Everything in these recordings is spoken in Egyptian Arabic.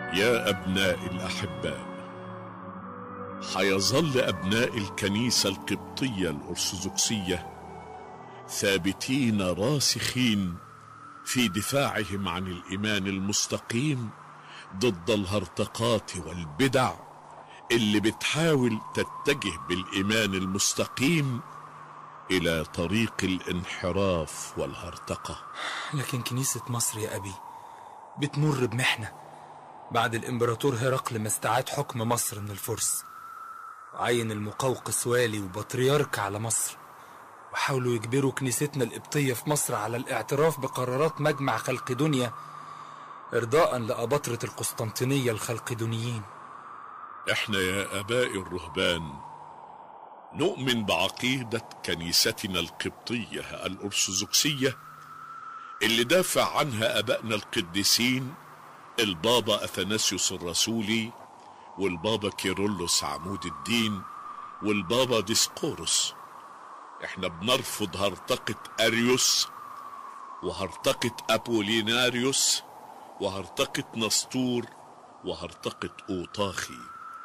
يا أبناء الأحباء حيظل أبناء الكنيسة القبطية الأرثوذكسية ثابتين راسخين في دفاعهم عن الإيمان المستقيم ضد الهرطقات والبدع اللي بتحاول تتجه بالإيمان المستقيم إلى طريق الانحراف والهرطقة لكن كنيسة مصر يا أبي بتمر بمحنة بعد الإمبراطور هرقل ما استعاد حكم مصر من الفرس وعين المقوقس والي وبطريرك على مصر وحاولوا يجبروا كنيستنا القبطية في مصر على الاعتراف بقرارات مجمع خلقدونيا إرضاء لأباطرة القسطنطينية الخلقدونيين احنا يا اباء الرهبان نؤمن بعقيدة كنيستنا القبطية الأرثوذكسية اللي دافع عنها أبائنا القديسين البابا أثناسيوس الرسولي والبابا كيرلس عمود الدين والبابا ديسقورس احنا بنرفض هرطقة أريوس وهرطقة أبوليناريوس وهرطقة نسطور وهرطقة أوطاخي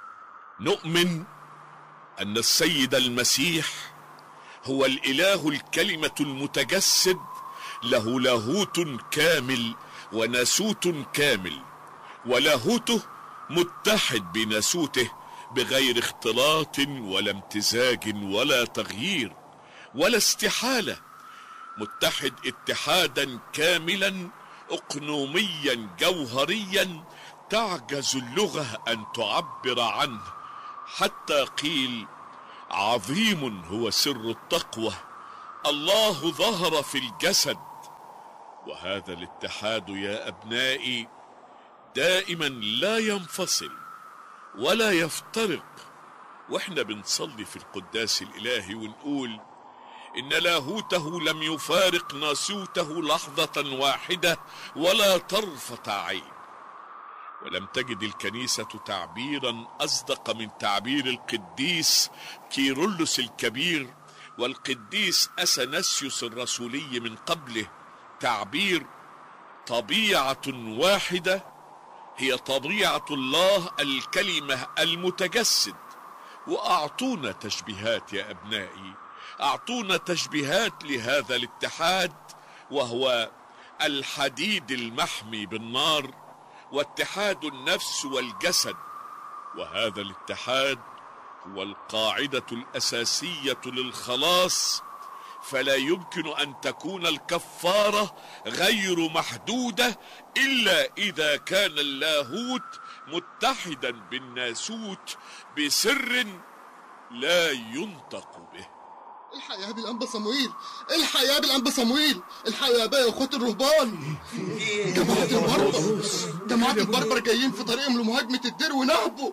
نؤمن أن السيد المسيح هو الإله الكلمة المتجسد له لاهوت كامل وناسوت كامل ولاهوته متحد بناسوته بغير اختلاط ولا امتزاج ولا تغيير ولا استحالة متحد اتحادا كاملا اقنوميا جوهريا تعجز اللغة ان تعبر عنه حتى قيل عظيم هو سر التقوى الله ظهر في الجسد وهذا الاتحاد يا ابنائي دائما لا ينفصل ولا يفترق واحنا بنصلي في القداس الالهي ونقول ان لاهوته لم يفارق ناسوته لحظه واحده ولا طرفه عين ولم تجد الكنيسة تعبيرا أصدق من تعبير القديس كيرلس الكبير والقديس أثناسيوس الرسولي من قبله تعبير طبيعة واحدة هي طبيعة الله الكلمة المتجسد وأعطونا تشبيهات يا أبنائي أعطونا تشبيهات لهذا الاتحاد وهو الحديد المحمي بالنار واتحاد النفس والجسد وهذا الاتحاد هو القاعده الاساسيه للخلاص فلا يمكن ان تكون الكفاره غير محدوده الا اذا كان اللاهوت متحدا بالناسوت بسر لا ينطق به الحياة بالأنبا صمويل الحياة بالأنبا صمويل الحياة يا بقى يا اخوات الرهبان جماعة البربر جماعة البربر جايين في طريقهم لمهاجمة الدير ونهبوا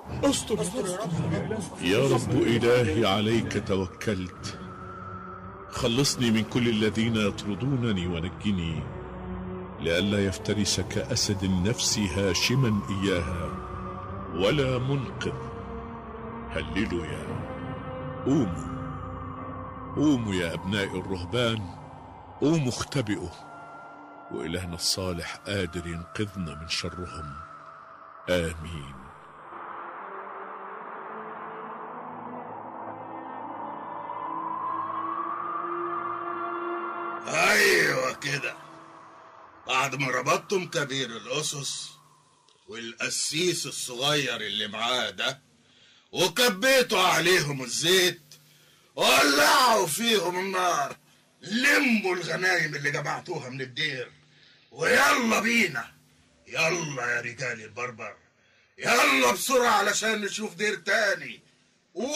يا رب إلهي عليك توكلت خلصني من كل الذين يطردونني ونجني لئلا يفترس كأسد النفس هاشما إياها ولا منقذ هللوا يا قوموا قوموا يا أبناء الرهبان قوموا اختبئوا وإلهنا الصالح قادر ينقذنا من شرهم آمين ايوه كده بعد ما ربطتم كبير الاسس والقسيس الصغير اللي معاه ده وكبيتوا عليهم الزيت ولعوا فيهم النار لموا الغنايم اللي جمعتوها من الدير ويلا بينا يلا يا رجال البربر يلا بسرعة علشان نشوف دير تاني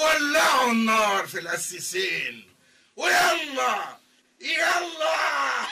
وولعوا النار في القسيسين ويلا يلا